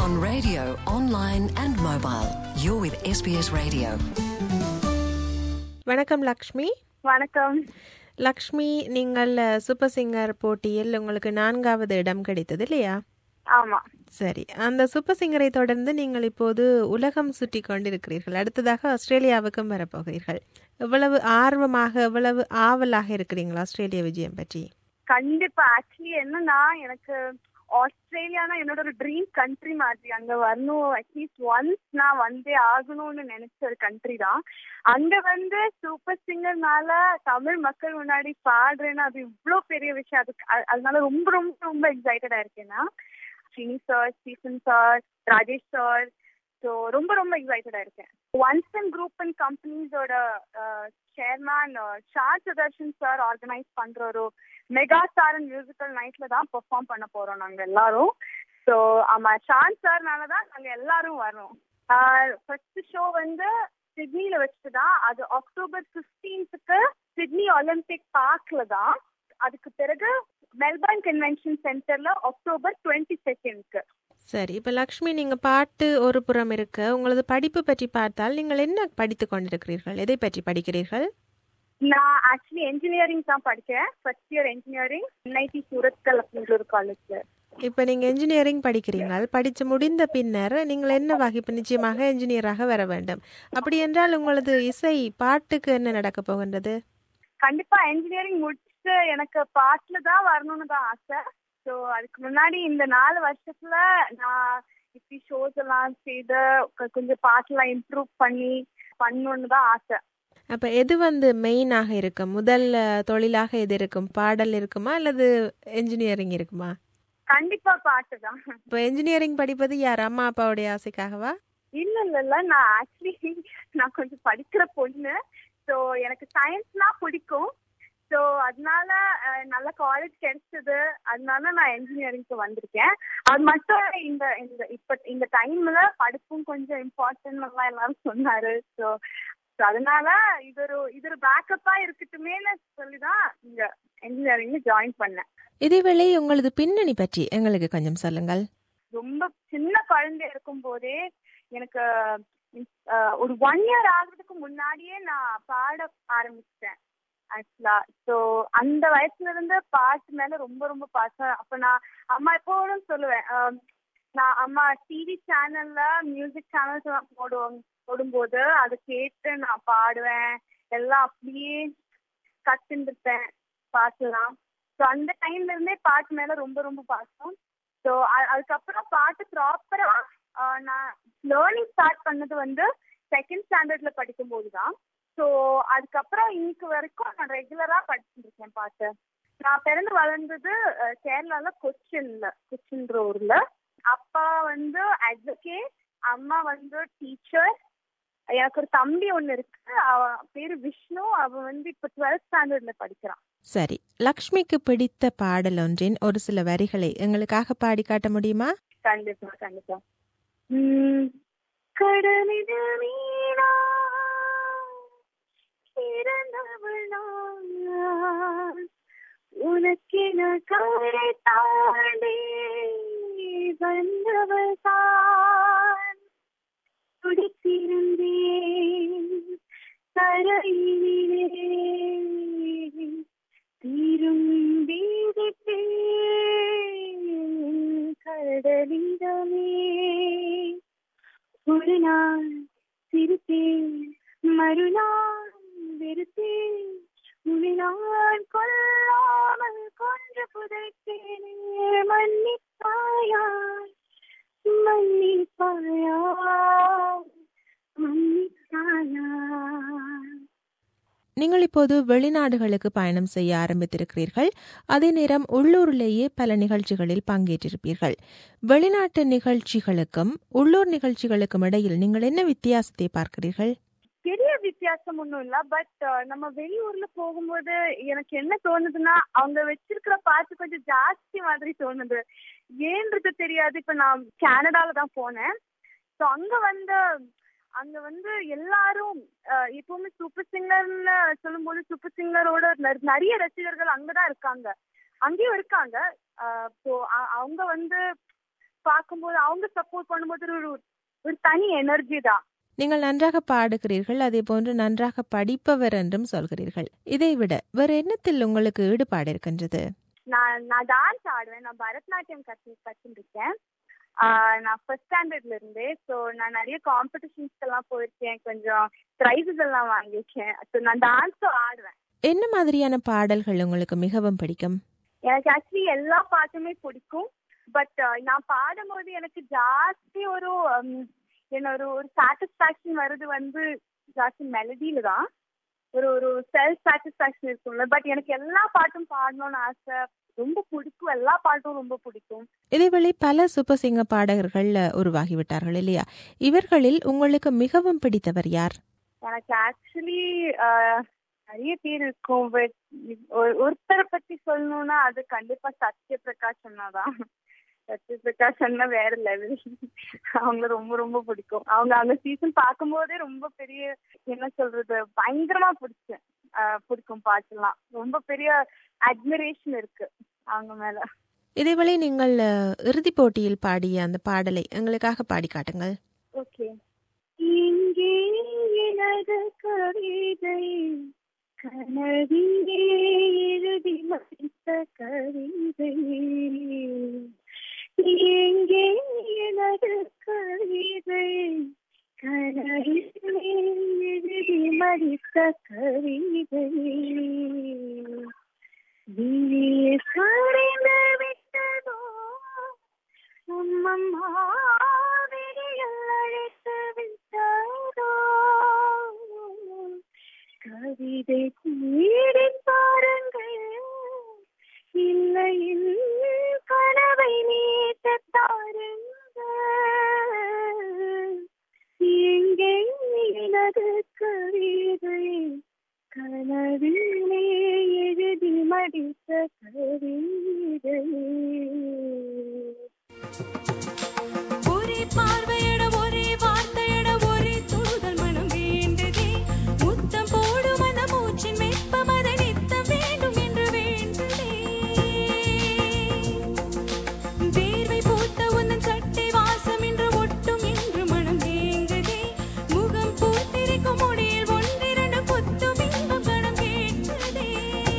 on radio, online and mobile. You're with SBS Radio. வணக்கம் லக்ஷ்மி வணக்கம் லக்ஷ்மி நீங்கள் அஹ், சூப்பர் சிங்கர் போட்டியில் உங்களுக்கு நான்காவது இடம் கிடைத்தது இல்லையா ஆமா சரி அந்த சூப்பர் சிங்கரை தொடர்ந்து நீங்கள் இப்போது உலகம் சுற்றி கொண்டிருக்கிறீர்கள் அடுத்ததாக ஆஸ்திரேலியாவுக்கும் வரப்போகிறீர்கள் எவ்வளவு ஆர்வமாக எவ்வளவு ஆவலாக இருக்கிறீங்களா ஆஸ்திரேலிய விஜயம் பற்றி கண்டிப்பா ஆக்சுவலி என்னன்னா எனக்கு ஆஸ்திரேலியானா என்னோட ஒரு ட்ரீம் கண்ட்ரி மாதிரி அங்க வரணும் அட்லீஸ்ட் ஒன்ஸ் நான் வந்தே ஆகணும்னு நினைச்ச ஒரு கண்ட்ரி தான் அங்க வந்து சூப்பர் சிங்கர்னால தமிழ் மக்கள் முன்னாடி பாடுறேன்னா அது இவ்ளோ பெரிய விஷயம் அதுக்கு அ- அதனால ரொம்ப ரொம்ப ரொம்ப எக்ஸைட்டடா இருக்கேன்னா Srini sir Stephen sir Rajesh sir so ரொம்ப ரொம்ப எக்ஸைட்டடா இருக்கேன் ஒன்ஸ் அண்ட் குரூப் அண்ட் கம்பெனிஸோட chairman Sha Sudarshan sir organise பண்ற ஒரு மெகா ஸ்டார் அண்ட் மியூசிக்கல் நைட்ல தான் பெர்ஃபார்ம் பண்ண போறோம் நாங்க எல்லாரும் ஸோ ஆமா ஷான் சார்னால தான் நாங்க எல்லாரும் வரோம் ஃபர்ஸ்ட் ஷோ வந்து சிட்னில வச்சுட்டு தான் அது அக்டோபர் பிப்டீன்த்துக்கு சிட்னி ஒலிம்பிக் பார்க்ல தான் அதுக்கு பிறகு மெல்பர்ன் கன்வென்ஷன் சென்டர்ல அக்டோபர் டுவெண்ட்டி செகண்ட்க்கு சரி இப்போ லக்ஷ்மி நீங்கள் பாட்டு ஒரு புறம் இருக்க உங்களது படிப்பு பற்றி பார்த்தால் நீங்கள் என்ன படித்து கொண்டிருக்கிறீர்கள் எதை பற்றி படிக்கிறீர்கள் நான் ஆக்சுவலி என்ஜினியரிங் தான் படிச்சேன் first year engineering NIT Surathkal அப்படின்ற ஒரு காலேஜ்ல இப்போ நீங்கள் என்ஜினியரிங் படிக்கிறீங்கள் படித்து முடிந்த பின்னர் நீங்கள் என்ன வகை இப்போ நிச்சயமாக என்ஜினியராக வர வேண்டும் அப்படி என்றால் உங்களது இசை பாட்டுக்கு என்ன நடக்கப் போகின்றது கண்டிப்பா என்ஜினியரிங் முடிச்சுட்டு எனக்கு பாட்டுல தான் வரணும்னு தான் ஆசை ஸோ அதுக்கு முன்னாடி இந்த நாலு வருஷத்துல நான் இப்படி ஷோஸ் எல்லாம் செய்து கொ- கொஞ்சம் பாட்டுலாம் இம்ப்ரூவ் பண்ணி பண்ணணும்னு தான் ஆசை அப்போ எது வந்து மெயினாக இருக்கும் முதல் அஹ், தொழிலாக எது இருக்கும் பாடல் இருக்குமா அல்லது என்ஜினியரிங் இருக்குமா கண்டிப்பா பாட்டு தான் இப்போ என்ஜினியரிங் படிப்பது யார் அம்மா அப்பாவுடைய ஆசைக்காகவா இல்ல இல்ல இல்ல நான் ஆக்சுவலி நான் கொஞ்சம் படிக்கிற பொண்ணு ஸோ எனக்கு சயின்ஸ்னா பிடிக்கும் ஸோ அதனால அஹ், நல்ல காலேஜ் கிடைச்சது அதனால நான் என்ஜினியரிங்க்கு வந்திருக்கேன் அது மட்டும் இல்ல, இந்த இந்த இப்ப இந்த டைம்ல படிப்பும் கொஞ்சம் இம்பார்ட்டன்ட் எல்லாம் எல்லாரும் சொன்னாரு ஸோ அதனால இது ஒரு இது ஒரு பேக்கப்பா இருக்கட்டுமேன்னு சொல்லி தான் இங்க என்ஜினியரிங் ஜாயின் பண்ணேன் இதேவேளை உங்களது பின்னணி பற்றி எங்களுக்கு கொஞ்சம் சொல்லுங்கள் ரொம்ப சின்ன குழந்தை இருக்கும் போதே எனக்கு அஹ், ஒரு ஒன் இயர் ஆகுறதுக்கு முன்னாடியே நான் பாட ஆரம்பிச்சிட்டேன் ஆக்சுவலா ஸோ அந்த வயசுல இருந்து பாட்டு மேல ரொம்ப ரொம்ப பாசம் அப்ப நான் அம்மா எப்போதும் சொல்லுவேன் அஹ், நான் அம்மா டிவி சேனல்ல மியூசிக் சேனல்ஸ் எல்லாம் போடுவோம் போடும்போது அதை கேட்டு நான் பாடுவேன் எல்லாம் அப்படியே கத்துருப்பேன் பாட்டுலாம் ஸோ அந்த டைம்ல இருந்தே பாட்டு மேல ரொம்ப ரொம்ப பாசம் ஸோ அதுக்கப்புறம் பாட்டு ப்ராப்பரா நான் லேர்னிங் ஸ்டார்ட் பண்ணது வந்து செகண்ட் ஸ்டாண்டர்ட்ல படிக்கும்போது தான் ஸோ அதுக்கப்புறம் இன்னைக்கு வரைக்கும் நான் ரெகுலரா படிச்சுட்டு இருக்கேன் பாட்டு நான் பிறந்து வளர்ந்தது அஹ், கேரளால கொச்சின்ல கொச்சின்ற ஊர்ல அப்பா வந்து அட்வொகேட் அம்மா வந்து டீச்சர் எனக்கு ஒரு தம்பி ஒன்னு இருக்கு அவன் பேரு விஷ்ணு அவன் வந்து இப்ப டுவெல்த் ஸ்டாண்டர்ட்ல படிக்கிறான் சரி லக்ஷ்மிக்கு பிடித்த பாடல் ஒன்றின் ஒரு சில வரிகளை எங்களுக்காக பாடி காட்ட முடியுமா கண்டிப்பா கண்டிப்பா உம் கடலிது மீனா இறந்தவள் நான் உனக்கென கரை தாண்டி வந்தவள் தான் துடித்திருந்தேன் கரையிலே தீரும் வீதிப்பேன் கடலிடமே ஒரு நாள் சிரித்தேன் மறுநாள் வெறுத்தேன் உன்னை நான் கொள்ளாமல் கொன்று புதைத்தேனே மன்னிப்பாயாய் மன்னிப்பாயாய் மன்னிப்பாயாய் நீங்கள் இப்போது வெளிநாடுகளுக்கு பயணம் செய்ய ஆரம்பித்திருக்கிறீர்கள் அதே நேரம் உள்ளூரிலேயே பல நிகழ்ச்சிகளில் பங்கேற்றிருப்பீர்கள் வெளிநாட்டு நிகழ்ச்சிகளுக்கும் உள்ளூர் நிகழ்ச்சிகளுக்கும் இடையில் நீங்கள் என்ன வித்தியாசத்தை பார்க்கிறீர்கள் பெரிய வித்தியாசம் ஒண்ணும் இல்ல பட் நம்ம வெளியூர்ல போகும்போது எனக்கு என்ன தோணுதுன்னா அவங்க வச்சிருக்கிற பாட்டு கொஞ்சம் ஜாஸ்தி மாதிரி தோணுது ஏன்றது தெரியாது இப்ப நான் கனடால தான் போனேன் ஸோ அங்க வந்து அங்க வந்து எல்லாரும் அஹ், எப்பவுமே சூப்பர் சிங்கர்னு சொல்லும்போது சூப்பர் சிங்கரோட நிறைய ரசிகர்கள் அங்கதான் இருக்காங்க அங்கேயும் இருக்காங்க ஸோ அவங்க வந்து பார்க்கும்போது அவங்க சப்போர்ட் பண்ணும்போது ஒரு ஒரு தனி எனர்ஜி தான் நீங்கள் நன்றாக பாடுகிறீர்கள் அதே போன்று நன்றாக படிப்பவர் என்றும் சொல்கிறீர்கள் இதைவிட வேறு என்னத்தில் உங்களுக்கு ஈடுபாடு இருக்கின்றது நான் நான் டான்ஸ் ஆடுவேன் நான் பரதநாட்டியம் கற்று கற்றுருக்கேன் ஆஹ் நான் ஃபர்ஸ்ட் ஸ்டாண்டர்ட்ல இருந்தே ஸோ நான் நிறைய காம்படிஷன்ஸ்க்கு எல்லாம் போயிருக்கேன் கொஞ்சம் ப்ரைஸஸ் எல்லாம் வாங்கியிருக்கேன் ஸோ நான் டான்ஸும் ஆடுவேன் என்ன மாதிரியான பாடல்கள் உங்களுக்கு மிகவும் பிடிக்கும் எனக்கு ஆக்சுவலி எல்லா பாட்டுமே பிடிக்கும் பட் நான் பாடும்போது எனக்கு ஜாஸ்தி ஒரு உம், என்ன ஒரு ஒரு சாட்டிஸ்பாக்சன் வருது வந்து ஜாஸ்தி மெலடியில தான் ஒரு ஒரு செல்ஃப் சாட்டிஸ்பாக்சன் இருக்கும்ல பட் எனக்கு எல்லா பாட்டும் பாடணும்னு ஆசை ரொம்ப பிடிக்கும் எல்லா பாட்டும் ரொம்ப பிடிக்கும் இதேவேளை பல சூப்பர் சிங்கர் பாடகர்கள் உருவாகிவிட்டார்கள் இல்லையா இவர்களில் உங்களுக்கு மிகவும் பிடித்தவர் யார் எனக்கு ஆக்சுவலி நிறைய பேர் இருக்கும் பட் ஒருத்தரை பத்தி சொல்லணும்னா அது கண்டிப்பா சத்ய பிரகாஷ் அண்ணா தான் சத்ய பிரகாஷ் அண்ணா வேற லெவல் அவங்கள ரொம்ப ரொம்ப பிடிக்கும் அவங்க அந்த சீசன் பார்க்கும்போதே ரொம்ப பெரிய என்ன சொல்றது பயங்கரமா பிடிச்சேன் ஆஹ் பிடிக்கும் பாட்டுலாம் ரொம்ப பெரிய அட்மிரேஷன் இருக்கு அவங்க மேல இதேவேளை நீங்கள் அஹ், இறுதிப் போட்டியில் பாடிய அந்த பாடலை எங்களுக்காக பாடி காட்டுங்கள் ஓகே இங்கே எனது கவிதை கனவிலே எழுதி மறைத்த கவிதை எங்கே எனது கவிதை கனவிலே எழுதி மறைத்த கவிதை விழியே கரைந்து விட்டதோ அம்மம்மா விழியில் அழைத்து விட்டதோ கவிதை தேடி பாருங்கள் இல்லையில் கனவை நீட்ட தாருங்கள் எங்கே எனது கவிதை கனவிலே எழுதி மடித்த கவிதை ஒரே பார்வையிட ஒரே வார்த்தையிட ஒரே தூதல் மனம் வேண்டுதே முத்தம் போடும் அந்த மூச்சின் வெப்பம் அதை நித்தம் வேண்டும் என்று வேண்டுதே வேர்வை பூத்த உந்தன் சட்டை வாசம் என்று ஒட்டும் என்று மனம் வேங்குதே முகம் பூத்திருக்கும் முடியில் ஒன்றிரண்டு கொத்தும் இன்பம் கணம் கேட்குதே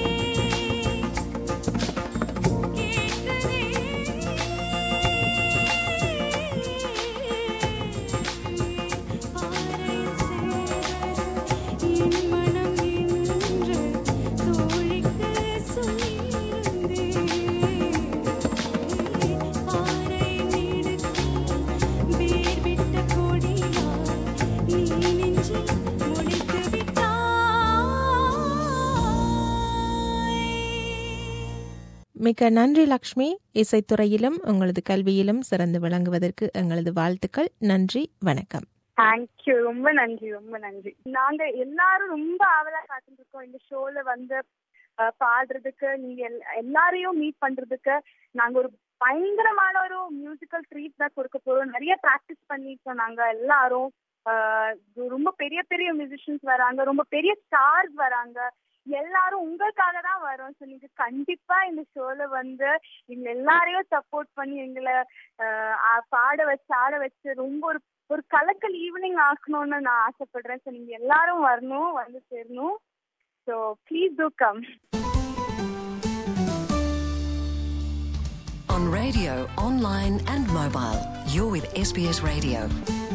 முடித்து விட்டாய் மிக்க நன்றி லக்ஷ்மி இசைத்துறையிலும் உங்களது கல்வியிலும் சிறந்து விளங்குவதற்கு எங்களது வாழ்த்துக்கள் நன்றி வணக்கம் தேங்க்யூ ரொம்ப நன்றி ரொம்ப நன்றி நாங்க எல்லாரும் ரொம்ப ஆவலா காத்துட்டு இருக்கோம் இந்த ஷோல வந்து அஹ், பாடுறதுக்கு நீங்க எல்- எல்லாரையும் மீட் பண்றதுக்கு நாங்க ஒரு பயங்கரமான ஒரு மியூசிக்கல் ட்ரீட் தான் கொடுக்க போறோம் நிறைய ப்ராக்டிஸ் பண்ணிட்டோம் நாங்க எல்லாரும் அஹ், ரொம்ப பெரிய பெரிய மியூசிஷியன்ஸ் வராங்க ரொம்ப பெரிய ஸ்டார்ஸ் வராங்க எல்லாரும் உங்களுக்காக தான் வரோம் ஸோ நீங்க கண்டிப்பா இந்த ஷோல வந்து எங்க எல்லாரையும் சப்போர்ட் பண்ணி எங்களை அஹ், ஆ- பாட வச்சு ஆட வச்சு ரொம்ப ஒரு ஒரு கலக்கல் ஈவினிங் ஆக்கணும்னு நான் ஆசைப்படுறேன் ஸோ நீங்க எல்லாரும் வரணும் வந்து சேரணும் so please to come On radio, online, and mobile, you're with SBS Radio.